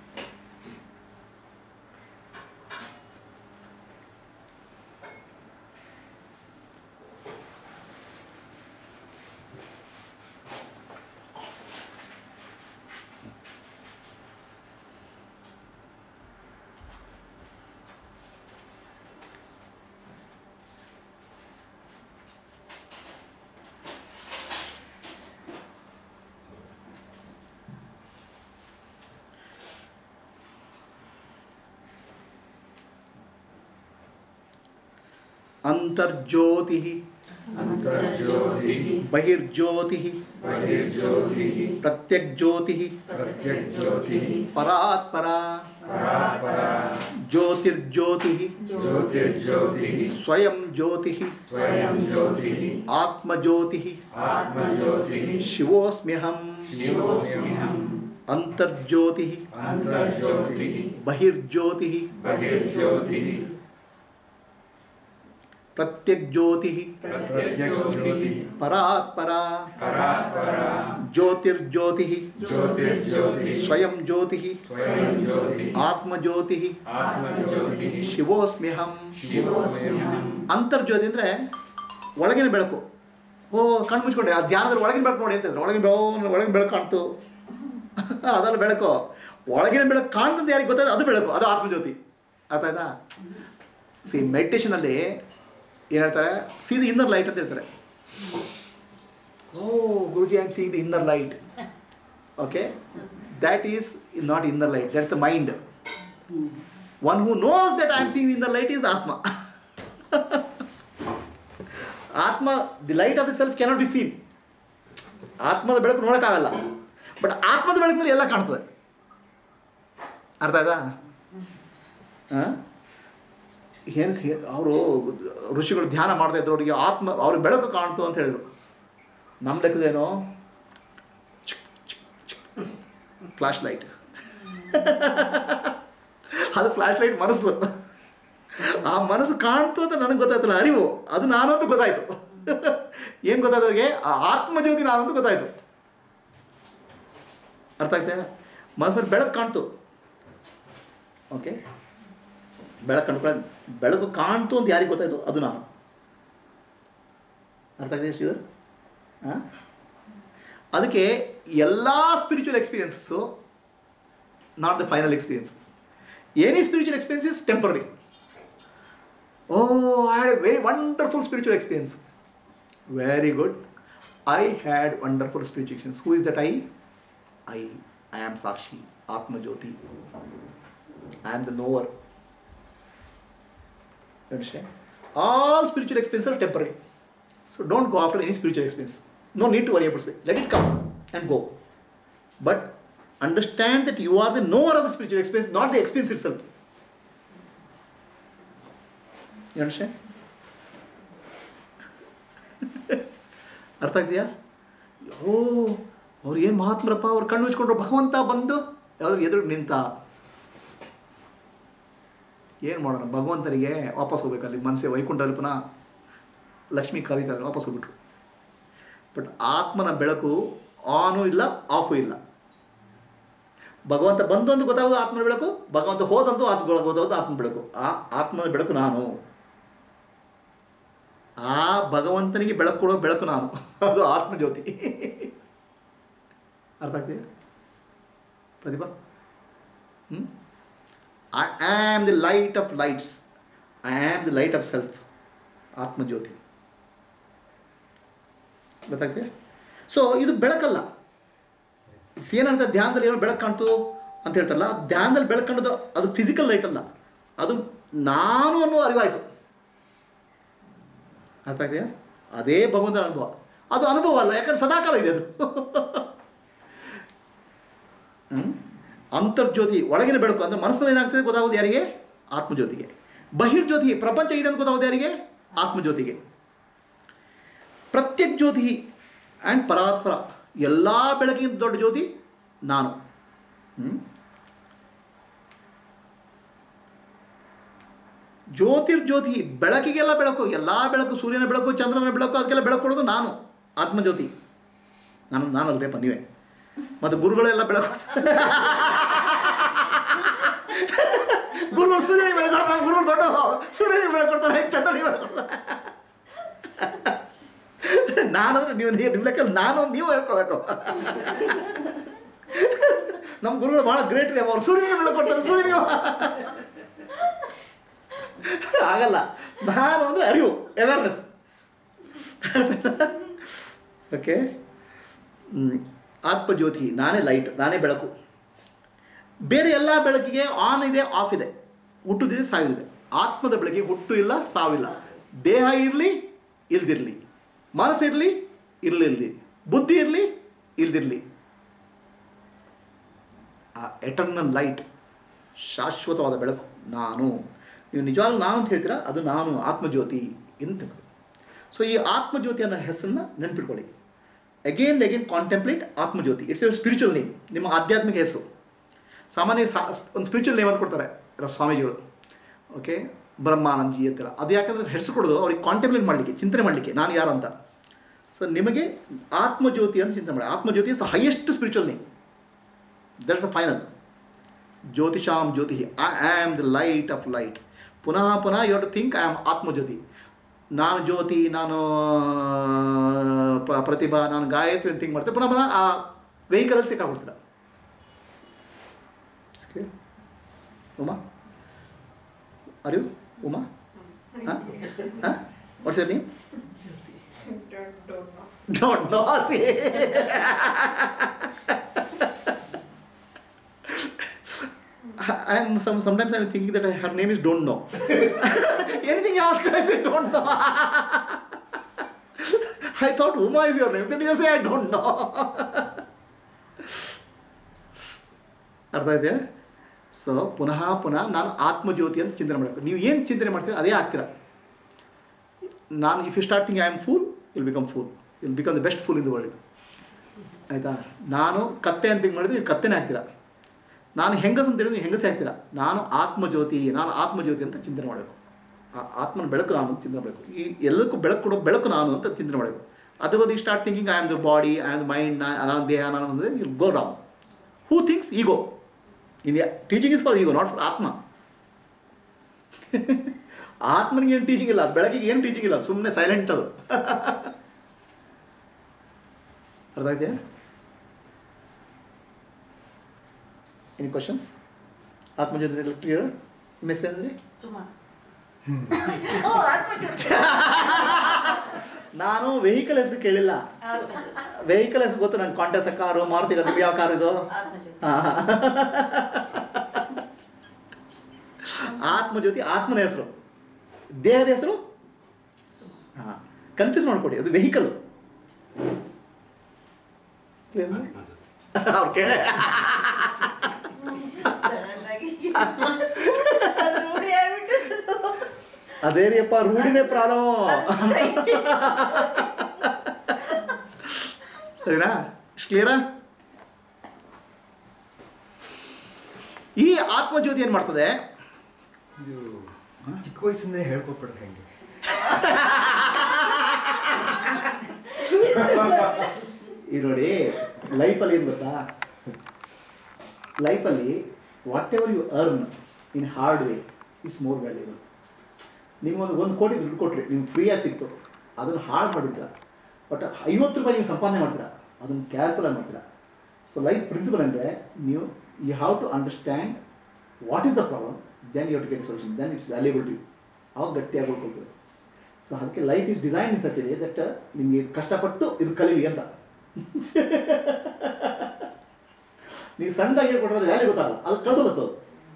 ಅಂತರ್ಜ್ಯೋತಿ ಅಂತರ್ಜ್ಯೋತಿः ಬಹಿರ್ಜ್ಯೋತಿ बहिर्ज्योतिः ಪ್ರತ್ಯಗ್ಜ್ಯೋತಿ प्रत्यग्ज्योतिः ಪರಾತ್ಪರ परात्परा ಜ್ಯೋತಿರ್ಜ್ಯೋತಿ ज्योतिर्ज्योतिः ಸ್ವಯಂ ಜ್ಯೋತಿ स्वयं ज्योतिः ಆತ್ಮಜ್ಯೋತಿ आत्मज्योतिः ಶಿವೋಸ್ಮ್ಯಹಂ शिवोऽस्म्यहम् ಅಂತರ್ಜ್ಯೋತಿ अन्तर्ज्योतिः ಬಹಿರ್ಜ್ಯೋತಿ बहिर्ज्योतिः ಪ್ರತ್ಯಗ್ಜ್ಯೋತಿ प्रत्यग्ज्योतिः ಪರಾತ್ಪರ परात्परा ಜ್ಯೋತಿರ್ಜ್ಯೋತಿ ज्योतिर्ज्योतिः ಸ್ವಯಂ ಜ್ಯೋತಿ स्वयं ज्योतिः ಆತ್ಮಜ್ಯೋತಿ आत्मज्योतिः ಶಿವೋಸ್ಮ್ಯಹಂ शिवोऽस्म्यहम् ಅಂತರ್ಜ್ಯೋತಿ ಅಂದರೆ ಒಳಗಿನ ಬೆಳಕು ಓ ಕಣ್ಣು ಮುಚ್ಕೊಂಡೆ ಆ ಧ್ಯಾನದಲ್ಲಿ ಒಳಗಿನ ಬೆಳಕು ನೋಡಿ ಅಂತಂದ್ರೆ ಒಳಗಿನ ಬೆಳಕು ಒಳಗಿನ ಬೆಳಕು ಕಾಣ್ತು ಅದಲ್ಲ ಬೆಳಕು ಒಳಗಿನ ಬೆಳಕು ಕಾಣ್ತಂತ ಯಾರಿಗೆ ಗೊತ್ತಾಯ್ತು ಅದು ಬೆಳಕು ಅದು ಆತ್ಮಜ್ಯೋತಿ ಅರ್ಥ ಆಯ್ತಾ ಸಿ ಮೆಡಿಟೇಷನಲ್ಲಿ ಏನು ಹೇಳ್ತಾರೆ ಸಿ ದಿ ಇನ್ನರ್ ಲೈಟ್ ಅಂತ ಹೇಳ್ತಾರೆ oh Guruji I am seeing the inner light okay that is not inner light that's the mind one who knows that I am seeing in the light is ಆತ್ಮ ಆತ್ಮ the light of the self cannot be seen ಆತ್ಮದ ಬೆಳಕು ನೋಡೋಕ್ಕಾಗಲ್ಲ ಬಟ್ ಆತ್ಮದ ಬೆಳಕಿನಲ್ಲಿ ಎಲ್ಲ ಕಾಣ್ತದೆ ಅರ್ಥ ಆಯ್ತಾ ಹಾಂ ಏನು ಅವರು ಋಷಿಗಳು ಧ್ಯಾನ ಮಾಡ್ತಾ ಇದ್ರು ಅವರಿಗೆ ಆತ್ಮ ಅವ್ರಿಗೆ ಬೆಳಕು ಕಾಣ್ತು ಅಂತ ಹೇಳಿದ್ರು ನಮ್ಮ ಲೆಕ್ಕದೇನೋ ಫ್ಲಾಶ್ ಲೈಟ್ ಅದು ಫ್ಲಾಶ್ ಲೈಟ್ ಮನಸ್ಸು ಆ ಮನಸ್ಸು ಕಾಣ್ತು ಅಂತ ನನಗೆ ಗೊತ್ತಾಯ್ತಲ್ಲ ಅರಿವು ಅದು ನಾನು ಅಂತ ಗೊತ್ತಾಯ್ತು ಏನು ಗೊತ್ತಾಯ್ತು ಅವ್ರಿಗೆ ಆ ಆತ್ಮಜ್ಯೋತಿ ನಾನು ಅಂತ ಗೊತ್ತಾಯ್ತು ಅರ್ಥ ಆಯ್ತಾ ಮನಸ್ಸಲ್ಲಿ ಬೆಳಕು ಕಾಣ್ತು ಓಕೆ ಬೆಳಕು ಕಂಡು ಬೆಳಕು ಕಾಣ್ತು ಅಂತ ಯಾರಿಗೆ ಗೊತ್ತಾಯ್ತು ಅದು ನಾನು ಅರ್ಥ ಆಗಿದೆ ಶ್ರೀಧರ್ ಹಾಂ ಅದಕ್ಕೆ ಎಲ್ಲ spiritual experiences not the final experience any spiritual experience is temporary oh I had a very wonderful spiritual experience very good I had wonderful spiritual experience who is that I I I am ಸಾಕ್ಷಿ ಆತ್ಮಜ್ಯೋತಿ I am the knower understand all spiritual experience are temporary so don't go after any spiritual experience no need to worry about let it come and go but understand that you are the knower of the spiritual experience not the experience itself you understand ಅರ್ಥ ಆಗ್ತೀಯಾ ಓ ಅವ್ರು ಏನು ಮಹಾತ್ಮರಪ್ಪ ಅವ್ರು ಕಣ್ಣು ಮುಚ್ಕೊಂಡ್ರು ಭಗವಂತ ಬಂದು ಯಾವ್ದು ಎದುರು ನಿಂತ ಏನು ಮಾಡೋಣ ಭಗವಂತನಿಗೆ ವಾಪಸ್ ಹೋಗ್ಬೇಕು ಅಲ್ಲಿ ಮನಸ್ಸೆ ವೈಕುಂಠದಲ್ಲಿ ಪುನಃ ಲಕ್ಷ್ಮಿ ಕರೀತಾರೆ ವಾಪಸ್ ಹೋಗ್ಬಿಟ್ರು ಬಟ್ ಆತ್ಮನ ಬೆಳಕು ಆನು ಇಲ್ಲ ಆಫು ಇಲ್ಲ ಭಗವಂತ ಬಂದು ಅಂತ ಗೊತ್ತಾಗೋದು ಆತ್ಮನ ಬೆಳಕು ಭಗವಂತ ಹೋದಂತೂ ಆತ್ಮ ಗೊತ್ತಾಗೋದು ಆತ್ಮನ ಬೆಳಕು ಆ ಆತ್ಮನ ಬೆಳಕು ನಾನು ಆ ಭಗವಂತನಿಗೆ ಬೆಳಕು ಕೊಡೋ ಬೆಳಕು ನಾನು ಅದು ಆತ್ಮಜ್ಯೋತಿ ಅರ್ಥ ಆಗ್ತಿದೆ ಪ್ರತಿಭಾ ಹ್ಞೂ I am the light of lights I am the light of self ಆತ್ಮಜ್ಯೋತಿ ಗೊತ್ತಾಗ್ತಿದೆ ಸೊ ಇದು ಬೆಳಕಲ್ಲ ಏನಂತ ಧ್ಯಾನದಲ್ಲಿ ಏನೋ ಬೆಳಕು ಕಾಣ್ತು ಅಂತ ಹೇಳ್ತಾರಲ್ಲ ಧ್ಯಾನದಲ್ಲಿ ಬೆಳಕು ಕಾಣೋದು ಅದು ಫಿಸಿಕಲ್ ಲೈಟ್ ಅಲ್ಲ ಅದು ನಾನು ಅನ್ನೋ ಅರಿವಾಯಿತು ಅರ್ಥ ಆಗ್ತೀಯಾ ಅದೇ ಭಗವಂತನ ಅನುಭವ ಅದು ಅನುಭವ ಅಲ್ಲ ಯಾಕಂದ್ರೆ ಸದಾಕಾಲ ಇದೆ ಅದು ಹ್ಮ್? ಅಂತರ್ಜ್ಯೋತಿ ಒಳಗಿನ ಬೆಳಕು ಅಂದರೆ ಮನಸ್ಸಿನಲ್ಲಿ ಏನಾಗ್ತದೆ ಗೊತ್ತಾಗೋದು ಯಾರಿಗೆ ಆತ್ಮಜ್ಯೋತಿಗೆ ಬಹಿರ್ಜ್ಯೋತಿ ಪ್ರಪಂಚ ಇದೆ ಅಂತ ಗೊತ್ತಾಗೋದು ಯಾರಿಗೆ ಆತ್ಮಜ್ಯೋತಿಗೆ ಪ್ರತ್ಯಕ್ ಜ್ಯೋತಿ ಆ್ಯಂಡ್ ಪರಾತ್ಪರ ಎಲ್ಲ ಬೆಳಕಿನ ದೊಡ್ಡ ಜ್ಯೋತಿ ನಾನು ಹ್ಮ್? ಜ್ಯೋತಿರ್ಜ್ಯೋತಿ ಬೆಳಕಿಗೆಲ್ಲ ಬೆಳಕು ಎಲ್ಲ ಬೆಳಕು ಸೂರ್ಯನ ಬೆಳಕು ಚಂದ್ರನ ಬೆಳಕು ಅದಕ್ಕೆಲ್ಲ ಬೆಳಕು ಕೊಡೋದು ನಾನು ಆತ್ಮಜ್ಯೋತಿ ನಾನು ನಾನು ಅಲ್ರೇಪ ನೀವೇ ಮತ್ತು ಗುರುಗಳೆಲ್ಲ ಬೆಳಕು ಗುರುಗಳು ಸೂರ್ಯನಿಗೆ ಬೆಳಕು ಕೊಡ್ತಾರೆ ಗುರುಗಳು ದೊಡ್ಡ ಸೂರ್ಯನಿಗೆ ಬೆಳಕು ಕೊಡ್ತಾರೆ ಚಂದ್ರನಿಗೆ ಬೆಳಕು ಕೊಡ್ತಾರೆ ನಾನಂದ್ರೆ ನೀವು ನೀವು- ನಿಮ್ಮ ಲೆಕ್ಕಲ್ಲಿ ನಾನು ನೀವು ಹೇಳ್ಕೋಬೇಕು ನಮ್ಮ ಗುರುಗಳು ಭಾಳ ಗ್ರೇಟ್ ರೀ ಅವ್ರು ಸೂರ್ಯನಿಗೆ ಬೆಳಕು ಕೊಡ್ತಾರೆ ಸೂರ್ಯನಿಗೆ ಆಗಲ್ಲ ನಾನು ಅಂದರೆ ಅರಿವು ಅವೇರ್ನೆಸ್ ಓಕೆ ಆತ್ಮಜ್ಯೋತಿ ನಾನೇ ಲೈಟ್ ನಾನೇ ಬೆಳಕು ಬೇರೆ ಎಲ್ಲ ಬೆಳಕಿಗೆ ಆನ್ ಇದೆ ಆಫ್ ಇದೆ ಹುಟ್ಟುದಿದೆ ಸಾವಿದೆ ಆತ್ಮದ ಬೆಳಕಿಗೆ ಹುಟ್ಟು ಇಲ್ಲ ಸಾವಿಲ್ಲ ದೇಹ ಇರಲಿ ಇಲ್ದಿರಲಿ ಮನಸ್ಸಿರಲಿ ಇರಲಿಲ್ದಿ ಬುದ್ಧಿ ಇರಲಿ ಇಲ್ದಿರಲಿ ಆ ಎಟರ್ನಲ್ ಲೈಟ್ ಶಾಶ್ವತವಾದ ಬೆಳಕು ನಾನು ನೀವು ನಿಜವಾಗ್ಲೂ ನಾನು ಅಂತ ಹೇಳ್ತೀರಾ ಅದು ನಾನು ಆತ್ಮಜ್ಯೋತಿ ಅಂತ ಸೊ ಈ ಆತ್ಮಜ್ಯೋತಿ ಅನ್ನೋ ಹೆಸರನ್ನ ನೆನ್ಪಿಟ್ಕೊಳ್ಳಿ ಅಗೇನ್ ಅಗೇನ್ ಕಾಂಟೆಂಪ್ಲೇಟ್ ಆತ್ಮಜ್ಯೋತಿ ಇಟ್ಸ್ ಎ ಸ್ಪಿರಿಚುವಲ್ ನೇಮ್ ನಿಮ್ಮ ಆಧ್ಯಾತ್ಮಿಕ ಹೆಸರು ಸಾಮಾನ್ಯ ಸಾ ಒಂದು ಸ್ಪಿರಿಚುವಲ್ ನೇಮ್ ಅಂತ ಕೊಡ್ತಾರೆ ಇರೋ ಸ್ವಾಮೀಜಿಗಳು ಓಕೆ ಬ್ರಹ್ಮಾನಂದಜಿ ಅಂತೆಲ್ಲ ಅದು ಯಾಕಂದ್ರೆ ಹೆಸರು ಕೊಡೋದು ಅವ್ರಿಗೆ ಕಾಂಟೆಂಪ್ಲೇಟ್ ಮಾಡಲಿಕ್ಕೆ ಚಿಂತನೆ ಮಾಡಲಿಕ್ಕೆ ನಾನು ಯಾರು ಅಂತ ಸೊ ನಿಮಗೆ ಆತ್ಮಜ್ಯೋತಿ ಅಂತ ಚಿಂತನೆ ಮಾಡಿ ಆತ್ಮಜ್ಯೋತಿ is the highest spiritual name that's a final ಜ್ಯೋತಿಷಾಂ ಜ್ಯೋತಿ I am the light of light ಪುನಃ ಪುನಃ you to think I am ಆತ್ಮಜ್ಯೋತಿ ನಾನು ಜ್ಯೋತಿ ನಾನು ಪ- ಪ್ರತಿಭಾ ನಾನು ಗಾಯತ್ರಿ ಅಂತ ಥಿಂಕ್ ಮಾಡ್ತೇನೆ ಪುನಃ ಪುನಃ ಆ ವೆಹಿಕಲಲ್ಲಿ ಸಿಕ್ಕಾಗ್ಬಿಡ್ತೀರ ಉಮಾ ಅರಿವು ಉಮಾ ಹಾಂ ಹಾಂ what's your name Don't know. See? I'm some, sometimes I'm thinking that her name is don't know. Anything you ask her, I say don't know. I thought Uma is your name. Then you say I don't know. ಅರ್ಥ ಇದೆಯಾ ಸೊ ಪುನಃ ಪುನಃ ನಾನು ಆತ್ಮಜ್ಯೋತಿ ಅಂತ ಚಿಂತನೆ ಮಾಡಬೇಕು ನೀವು ಏನು ಚಿಂತನೆ ಮಾಡ್ತೀರ ಅದೇ ಆಗ್ತೀರ ನಾನು if you start thing I am fool will become fool will become the best fool in the world ಆಯಿತಾ ನಾನು ಕತ್ತೆ ಅಂತ ಹಿಂಗೆ ಮಾಡಿದ್ರೆ ನೀವು ಕತ್ತೆನೇ ಆಗ್ತೀರಾ ನಾನು ಹೆಂಗಸು ಅಂತ ಹೇಳಿದ್ರೆ ನೀವು ಹೆಂಗಸೇ ಆಗ್ತೀರಾ ನಾನು ಆತ್ಮಜ್ಯೋತಿ ನಾನು ಆತ್ಮಜ್ಯೋತಿ ಅಂತ ಚಿಂತನೆ ಮಾಡಬೇಕು ಆ ಆತ್ಮನ ಬೆಳಕು ನಾನು ಅಂತ ಚಿಂತನೆ ಮಾಡಬೇಕು ಈ ಎಲ್ಲಕ್ಕೂ ಬೆಳಕು ಕೊಡೋ ಬೆಳಕು ನಾನು ಅಂತ ಚಿಂತನೆ ಮಾಡಬೇಕು ಅದ್ರ ಬದಲು start thinking I am the body I am the mind ನಾನು ದೇಹ ನಾನು ಅಂದರೆ you go down who thinks ego India teaching is for ego not for ಆತ್ಮ ಆತ್ಮನಿಗೆ ಏನು ಟೀಚಿಂಗ್ ಇಲ್ಲ ಬೆಳಕಿಗೆ ಏನು ಟೀಚಿಂಗ್ ಇಲ್ಲ ಸುಮ್ಮನೆ ಸೈಲೆಂಟ್ ಅದು ಅರ್ಥ ಇದೆಯಾ ಎನಿ ಕ್ವಶನ್ಸ್ ಆತ್ಮಜ್ಯೋತಿ ಕ್ಲಿಯರ್ ನಿಮ್ಮ ಹೆಸರು ಏನಂದ್ರಿ ಸುಮಾ ನಾನು ವೆಹಿಕಲ್ ಹೆಸರು ಕೇಳಿಲ್ಲ ವೆಹಿಕಲ್ ಹೆಸರು ಗೊತ್ತು ನನ್ನ ಕಾಂಟೆಸ್ ಕಾರು ಮಾರುತಿ ಕಾರು ನಿಮ್ಗೆ ಯಾವ ಕಾರ್ ಇದು ಹಾ. ಆತ್ಮಜ್ಯೋತಿ ಆತ್ಮನ ಹೆಸರು ದೇಹದ ಹೆಸರು ಹಾಂ ಕನ್ಫ್ಯೂಸ್ ಮಾಡ್ಕೊಡಿ ಅದು ವೆಹಿಕಲ್ ಅವ್ರು ಕೇಳ ಅದೇ ರೀಪ್ಪ ರೂಢಿನೇ ಪ್ರಾಬ್ಲಮ್ ಸರಿನಾ ಇಷ್ಟು ಕ್ಲಿಯರಾ ಈ ಆತ್ಮಜ್ಯೋತಿ ಏನು ಮಾಡ್ತದೆ ಇದು ಚಿಕ್ಕ ವಯಸ್ಸಿಂದ ಹೇಳ್ಕೊಟ್ಬಿಡ್ರಿ ಹೆಂಗೆ ಈ ನೋಡಿ ಲೈಫಲ್ಲಿ ಏನು ಗೊತ್ತಾ ಲೈಫಲ್ಲಿ whatever you earn in hard way it's more valuable ನಿಮ್ಗೊಂದು ಒಂದು ಕೋಟಿ ದುಡ್ಡು ಕೊಟ್ರಿ ನಿಮ್ಗೆ ಫ್ರೀಯಾಗಿ ಸಿಕ್ತು ಅದನ್ನು ಹಾಳು ಮಾಡಿದ್ರ ಬಟ್ ಐವತ್ತು ರೂಪಾಯಿ ನೀವು ಸಂಪಾದನೆ ಮಾಡ್ತೀರಾ ಅದನ್ನು ಕೇರ್ಫುಲ್ ಆಗಿ ಮಾಡ್ತೀರಾ ಸೊ ಲೈಫ್ ಪ್ರಿನ್ಸಿಪಲ್ ಅಂದರೆ ನೀವು you have to understand what is the problem then you to get solution then it's valuable to you ಅವಾಗ ಗಟ್ಟಿಯಾಗಿ ಉಳ್ಕೊಳ್ತೀವಿ ಸೊ ಅದಕ್ಕೆ life is design in such ಇದೆ ದಟ್ ನಿಮಗೆ ಕಷ್ಟಪಟ್ಟು ಇದು ಕಲೀಲಿ ಅಂತ ನೀವು ಸಣ್ಣದಾಗಿ ಹೇಳ್ಕೊಟ್ರೆ ವ್ಯಾಲ್ಯೂ ಗೊತ್ತಾಗಲ್ಲ ಅದು ಕಳೆದು ಬರ್ತದೆ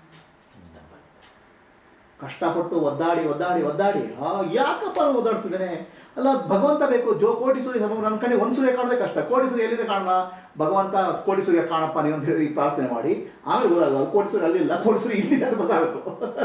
ಕಷ್ಟಪಟ್ಟು ಒದ್ದಾಡಿ ಒದ್ದಾಡಿ ಒದ್ದಾಡಿ ಆ ಯಾಕಪ್ಪ ನಾನು ಒದ್ದಾಡ್ತಿದ್ದೇನೆ ಅಲ್ಲ ಅದ್ ಭಗವಂತ ಬೇಕು ಜೋ ಕೋಟಿ ಸೂರ್ಯ ಸಮ ನನ್ನ ಕಡೆ ಒಂದು ಸೂರ್ಯ ಕಾಣೋದೇ ಕಷ್ಟ ಕೋಟಿ ಸೂರ್ಯ ಎಲ್ಲಿಂದ ಕಾಣೋಣ ಭಗವಂತ ಕೋಟಿ ಸೂರ್ಯ ಕಾಣಪ್ಪ ನೀವು ಅಂತ ಹೇಳಿ ಪ್ರಾರ್ಥನೆ ಮಾಡಿ ಆಮೇಲೆ ಗೊತ್ತಾಗಲ್ಲ ಅದು ಕೋಟಿ ಸೂರ್ಯ ಅಲ್ಲಿಲ್ಲ ಕೋಟಿ ಸೂರ್ಯ ಇಲ್ಲಿದೆ ಅಂತ ಗೊತ್ತಾಗಬೇಕು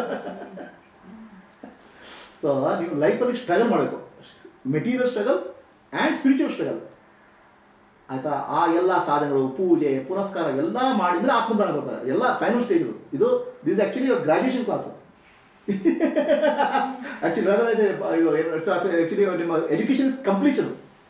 ಸೊ ನೀವು ಲೈಫಲ್ಲಿ ಸ್ಟ್ರಗಲ್ ಮಾಡಬೇಕು material struggle and spiritual struggle ಆಯ್ತಾ ಆ ಎಲ್ಲ ಸಾಧನೆಗಳು ಪೂಜೆ ಪುನಸ್ಕಾರ ಎಲ್ಲ ಮಾಡಿದ್ರೆ ಆತ್ಮದಾನ ಬರ್ತಾರೆ ಎಲ್ಲ ಫೈನಲ್ ಸ್ಟೇಜ್ ಇದು ಇದು this actually graduation class actually actually ನಿಮ್ಮ ಎಜುಕೇಷನ್ ಕಂಪ್ಲೀಷನ್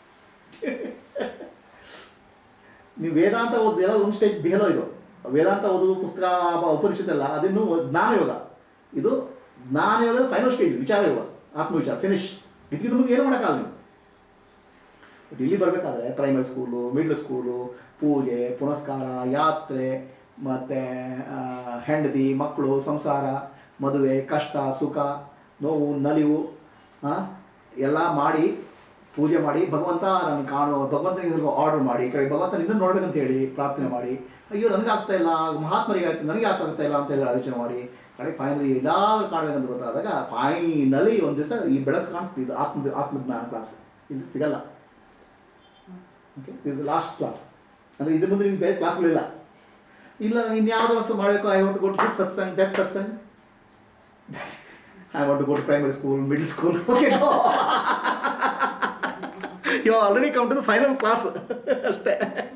ನೀವು ವೇದಾಂತ ಓದ್ ಎಲ್ಲ ಒಂದು ಸ್ಟೇಜ್ ಬಿಹೇಲೋ ಇದು ವೇದಾಂತ ಓದೋದು ಪುಸ್ತಕ ಉಪನಿಷತ್ ಎಲ್ಲ ಅದಿನ್ನು ಜ್ಞಾನಯೋಗ ಇದು ಜ್ಞಾನಯೋಗದ ಫೈನಲ್ ಸ್ಟೇಜ್ ವಿಚಾರ ಯೋಗ ಆತ್ಮವಿಚಾರ ಫಿನಿಶ್ ಇದಕ್ಕಿಂತ ಮುಂದೆ ಏನು ಮಾಡೋಕ್ಕಾಗಲ್ಲ ನೀವು ಬಟ್ ಇಲ್ಲಿ ಬರಬೇಕಾದ್ರೆ ಪ್ರೈಮರಿ ಸ್ಕೂಲು ಮಿಡ್ಲ್ ಸ್ಕೂಲು ಪೂಜೆ ಪುನಸ್ಕಾರ ಯಾತ್ರೆ ಮತ್ತು ಹೆಂಡತಿ ಮಕ್ಕಳು ಸಂಸಾರ ಮದುವೆ ಕಷ್ಟ ಸುಖ ನೋವು ನಲಿವು ಆ, ಎಲ್ಲ ಮಾಡಿ ಪೂಜೆ ಮಾಡಿ ಭಗವಂತ ನನಗೆ ಕಾಣೋ ಭಗವಂತನಿಗೆ ಸ್ವಲ್ಪ ಆರ್ಡರ್ ಮಾಡಿ ಈ ಕಡೆ ಭಗವಂತ ನಿನ್ನ ನೋಡ್ಬೇಕಂತ ಹೇಳಿ ಪ್ರಾರ್ಥನೆ ಮಾಡಿ ಅಯ್ಯೋ ನನಗೆ ಆಗ್ತಾ ಇಲ್ಲ ಮಹಾತ್ಮರಿಗೆ ಆಯ್ತು ನನಗೆ ಆಗ್ತಾ ಇಲ್ಲ ಅಂತ ಹೇಳಿ ಆಲೋಚನೆ ಮಾಡಿ ಕಡೆ ಫೈನಲಿ ಎಲ್ಲಾದ್ರೂ ಕಾಣಬೇಕಂತ ಗೊತ್ತಾದಾಗ ಫೈನಲಿ ಒಂದು ದಿವಸ ಈ ಬೆಳಕು ಕಾಣಿಸ್ತಿದ್ದು ಆತ್ಮ ಆತ್ಮಜ್ಞಾನ ಕ್ಲಾಸ್ ಇಲ್ಲಿ ಸಿಗಲ್ಲ ಓಕೆ ಇಸ್ ಲಾಸ್ಟ್ ಕ್ಲಾಸ್ ಅಂದರೆ ಇದ್ರ ಮುಂದೆ ನಿಮ್ಗೆ ಬೇರೆ ಕ್ಲಾಸ್ಗಳಿಲ್ಲ ಇಲ್ಲ ಇನ್ಯಾವುದೋ ವರ್ಷ ಮಾಡಬೇಕು I want go to this satsang that satsang I want go to primary school middle school okay you already come to the final class ಅಷ್ಟೇ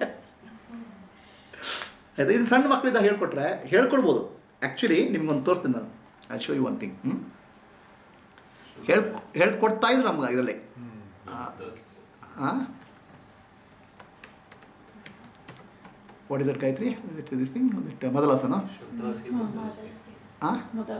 ಆಯ್ತಾ ಇದು ಸಣ್ಣ ಮಕ್ಕಳಿಂದ ಹೇಳ್ಕೊಟ್ರೆ ಹೇಳ್ಕೊಡ್ಬೋದು ಆ್ಯಕ್ಚುಲಿ ನಿಮ್ಗೊಂದು ತೋರಿಸ್ತೀನಿ ನಾನು I show you one thing ಹ್ಞೂ ಹೇಳ್ ಹೇಳ್ಕೊಡ್ತಾ ಇದ್ರು ನಮ್ಗೆ ಇದರಲ್ಲಿ ಹಾಂ what is that Gayatri this thing ಮೊದಲಾಸನ ಹಾಂ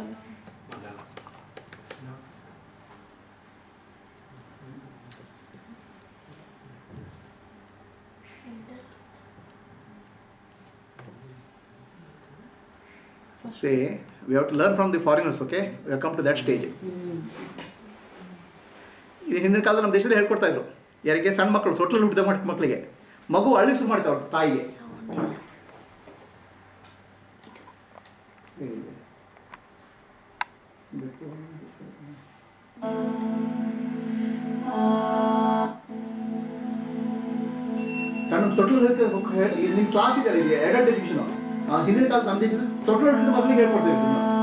say we have to learn from the foreigners okay we have come to that stage ಇದು ಹಿಂದಿನ ಕಾಲದಲ್ಲಿ ನಮ್ಮ ದೇಶದಲ್ಲಿ ಹೇಳ್ಕೊಡ್ತಾ ಇದ್ರು ಯಾರಿಗೆ ಸಣ್ಣ ಮಕ್ಕಳು ತೊಟ್ಲಲ್ಲಿ ಹುಟ್ಟಿದ ಮಕ್- ಮಕ್ಕಳಿಗೆ ಮಗು ಅಳ್ಳಿ ಶುರು ಮಾಡ್ತಾವೆ ಅವ್ರ ತಾಯಿಗೆ ಸಣ್ಣ ತೊಟ್ಲು ನಿಮ್ಮ ಕ್ಲಾಸ್ ಇದೆ ಇದು ಅಡಲ್ಟ್ ಎಜುಕೇಶನ್ ಹಿಂದಿನ ಕಾಲದ ನಮ್ಮ ದೇಶದಲ್ಲಿ ತೊಟ್ಲು ಹುಟ್ಟಿದ ಮಕ್ಕಳಿಗೆ ಹೇಳ್ಕೊಡ್ತೀವಿ ಇದನ್ನ.